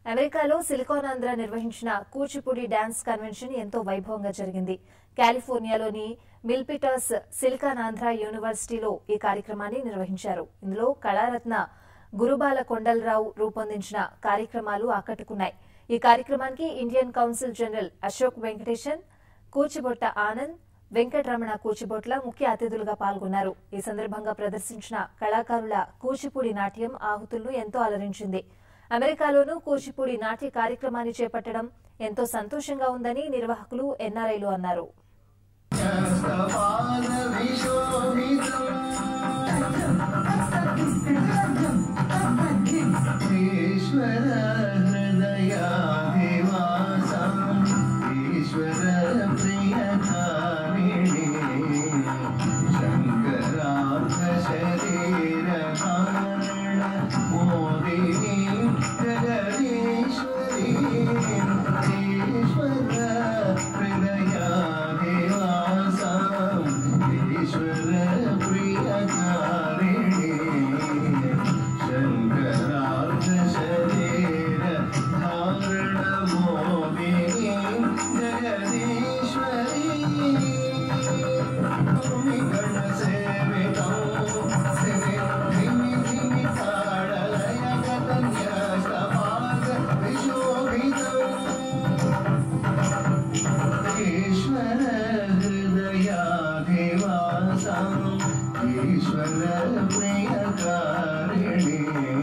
అమెరికాలో సిలికాన్ ఆంధ్ర నిర్వహించిన Kuchipudi dance convention ఎంతో వైభవంగా జరిగింది కాలిఫోర్నియాలోని మిల్పిటర్స్ సిలికాన్ ఆంధ్ర యూనివర్సిటీలో ఈ కార్యక్రమాన్ని నిర్వహించారు ఇందులో కళారత్న గురుబాల కొండలరావు రూపొందించిన కార్యక్రమాలు ఆకట్టుకున్నాయి ఈ కార్యక్రమానికి Indian council general Ashok Venkatesan Kuchibotta Anand Venkataramana Kuchibotla ముఖ్య అతిథులుగా పాల్గొన్నారు ఈ సందర్భంగా ప్రదర్శించిన కళాకారుల కూచిపూడి నాట్యం ఆహుతులను ఎంతో అలరించింది అమెరికాలోనూ కూచిపూడి నాట్య కార్యక్రమాన్ని చేపట్టడం ఎంతో సంతోషంగా ఉందని నిర్వాహకులు ఎన్ఆర్ఐలు అన్నారు ఈశ్వర హృదయాధివాసం ఈశ్వర ప్రియకారిణి శంకరార్థ శరీర కారణ మోదిని జగదీశ్వరి ఈశ్వర హృదయాధివాసం ఈశ్వర ప్రియకారిణి శంకరార్థ శరీర ధారణ మోదిని జగదీశ్వరి గణ సేవితం ధిమి ధిమి ధిమి తాళలయ కన్యాస్తపాద విశోభితం ఈశ్వర హృదయాధివాసం ఈశ్వర ప్రియకారిణి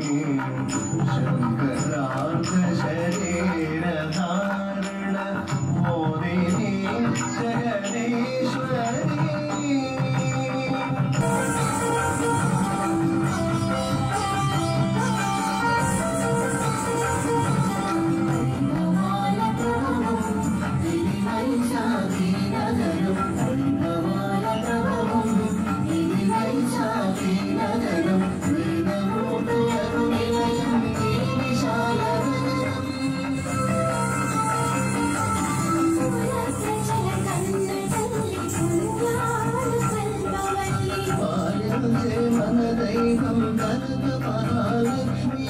శంకరార్థ శరీర ధారణ మోదిని జగదీశ్వరి పాలించే మన దైవం కనక మహాలక్ష్మి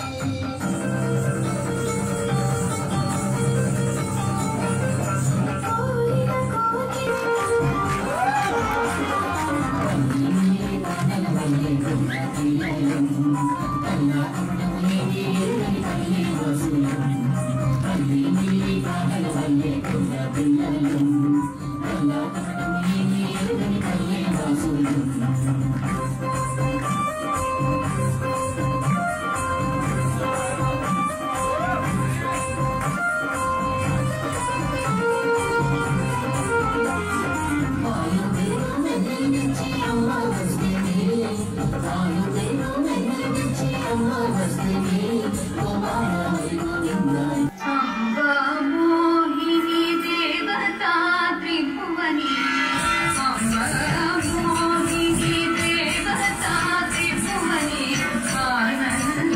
मोहिनी देवता त्रिभुवनी मोहिनी देवता त्रिभुवनी आनन्द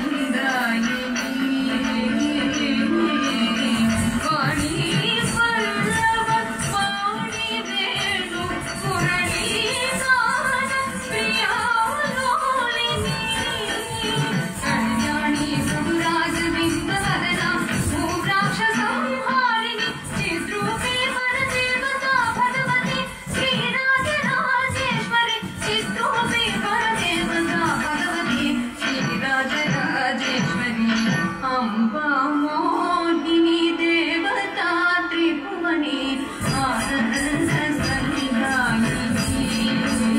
वाणी पल्लव वाणी वेणु मुरली गान प्रियालोलिनी कल्याणी सुराज बिम्बवदना भूराक्ष संहारिणि चिद्रूपे परदेवता भगवती श्रीराजराजेश्वरि चिद्रूपे परदेवता भगवती श्रीराजराजेश्वरी अम्बा मोहिनी देवता त्रिभुवनी आनन्द सन्निधायिनी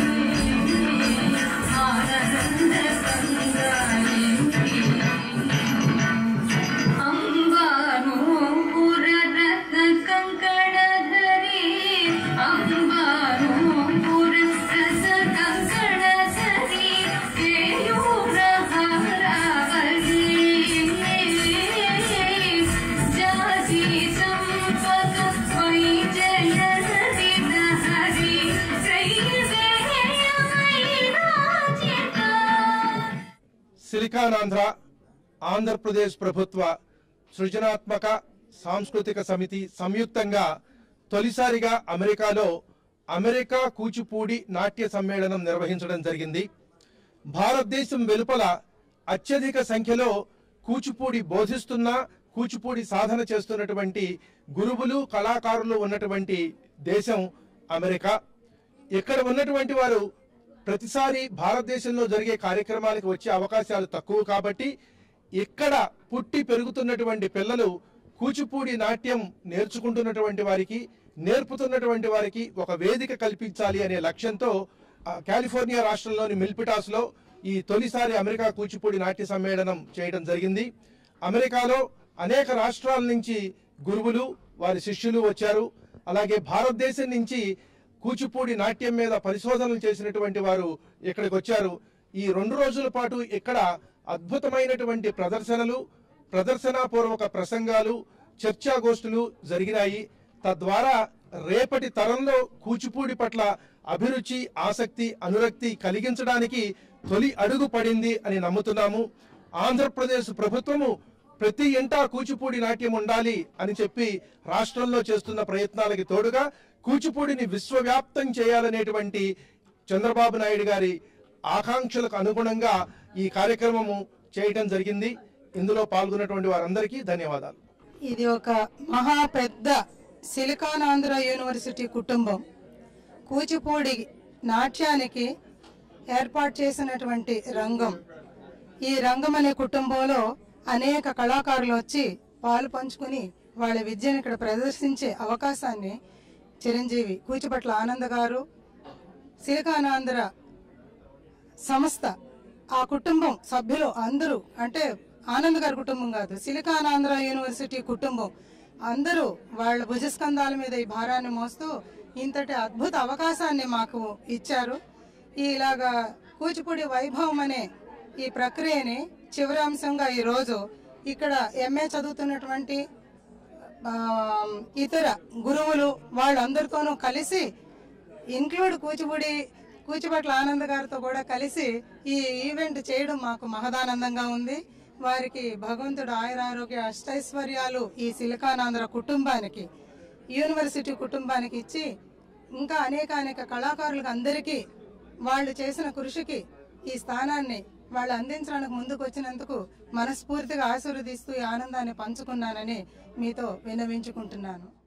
आनन्द सन्निधायिनी अंबानूपुररत्न कंकणधरी अंबानूपुररत्न कंकणधरी केयूरहारावली जाति चंपक वैजयन्ति हरि त्रैवेयमयिराजिता సిలికాన్ ఆంధ్ర ఆంధ్రప్రదేశ్ ప్రభుత్వ సృజనాత్మక సాంస్కృతిక సమితి సంయుక్తంగా తొలిసారిగా అమెరికాలో అమెరికా కూచిపూడి నాట్య సమ్మేళనం నిర్వహించడం జరిగింది భారతదేశం వెలుపల అత్యధిక సంఖ్యలో కూచిపూడి బోధిస్తున్న కూచిపూడి సాధన చేస్తున్నటువంటి గురువులు కళాకారులు ఉన్నటువంటి దేశం అమెరికా ఇక్కడ ఉన్నటువంటి వారు ప్రతిసారి భారతదేశంలో జరిగే కార్యక్రమాలకు వచ్చే అవకాశాలు తక్కువ కాబట్టి ఇక్కడ పుట్టి పెరుగుతున్నటువంటి పిల్లలు కూచిపూడి నాట్యం నేర్చుకుంటున్నటువంటి వారికి నేర్పుతున్నటువంటి వారికి ఒక వేదిక కల్పించాలి అనే లక్ష్యంతో ఆ, కాలిఫోర్నియా రాష్ట్రంలోని మిల్పిటాస్ లో ఈ తొలిసారి అమెరికా కూచిపూడి నాట్య సమ్మేళనం చేయడం జరిగింది అమెరికాలో అనేక రాష్ట్రాల నుంచి గురువులు వారి శిష్యులు వచ్చారు అలాగే భారతదేశం నుంచి కూచిపూడి నాట్యం మీద పరిశోధనలు చేసినటువంటి వారు ఇక్కడికి వచ్చారు ఈ రెండు రోజుల పాటు ఇక్కడ అద్భుతమైనటువంటి ప్రదర్శనలు ప్రదర్శనాపూర్వక ప్రసంగాలు చర్చాగోష్ఠులు జరిగినాయి తద్వారా రేపటి తరంలో కూచిపూడి పట్ల అభిరుచి ఆసక్తి అనురక్తి కలిగించడానికి తొలి అడుగు పడింది అని నమ్ముతున్నాము ఆంధ్రప్రదేశ్ ప్రభుత్వము ప్రతి ఇంటా కూచిపూడి నాట్యం ఉండాలి అని చెప్పి రాష్ట్రంలో చేస్తున్న ప్రయత్నాలకి తోడుగా కూచిపూడిని విశ్వవ్యాప్తం చేయాలనేటువంటి చంద్రబాబు నాయుడు గారి ఆకాంక్షలకు అనుగుణంగా ఈ కార్యక్రమము చేయటం జరిగింది ఇందులో పాల్గొన్నటువంటి వారందరికీ ధన్యవాదాలు ఇది ఒక మహా పెద్ద సిలికాన్ ఆంధ్ర యూనివర్సిటీ కుటుంబం కూచిపూడి నాట్యానికి ఏర్పాటు చేసినటువంటి రంగం ఈ రంగం అనే కుటుంబంలో అనేక కళాకారులు వచ్చి పాలు పంచుకుని వాళ్ళ విద్యను ఇక్కడ ప్రదర్శించే అవకాశాన్ని చిరంజీవి కూచిపట్ల ఆనంద్ గారు సిలికాన్ ఆంధ్ర సంస్థ ఆ కుటుంబం సభ్యులు అందరూ అంటే ఆనంద్ గారి కుటుంబం కాదు సిలికాన్ ఆంధ్ర యూనివర్సిటీ కుటుంబం అందరూ వాళ్ళ భుజస్కంధాల మీద ఈ భారాన్ని మోస్తూ ఇంతటి అద్భుత అవకాశాన్ని మాకు ఇచ్చారు ఈ ఇలాగా కూచిపూడి వైభవం అనే ఈ ప్రక్రియని చివరి అంశంగా ఈరోజు ఇక్కడ ఎంఏ చదువుతున్నటువంటి ఆ, ఇతర గురువులు వాళ్ళందరితోనూ కలిసి ఇంక్లూడ్ కూచిపూడి కూచిపట్ల ఆనంద్ గారితో కూడా కలిసి ఈ ఈవెంట్ చేయడం మాకు మహదానందంగా ఉంది వారికి భగవంతుడు ఆయురారోగ్య అష్టైశ్వర్యాలు ఈ సిలికానాంధ్ర కుటుంబానికి యూనివర్సిటీ కుటుంబానికి ఇచ్చి ఇంకా అనేక అనేక కళాకారులకు అందరికీ వాళ్ళు చేసిన కృషికి ఈ స్థానాన్ని వాళ్ళు అందించడానికి ముందుకు వచ్చినందుకు మనస్ఫూర్తిగా ఆశీర్వదిస్తూ ఈ ఆనందాన్ని పంచుకున్నానని మీతో విన్నవించుకుంటున్నాను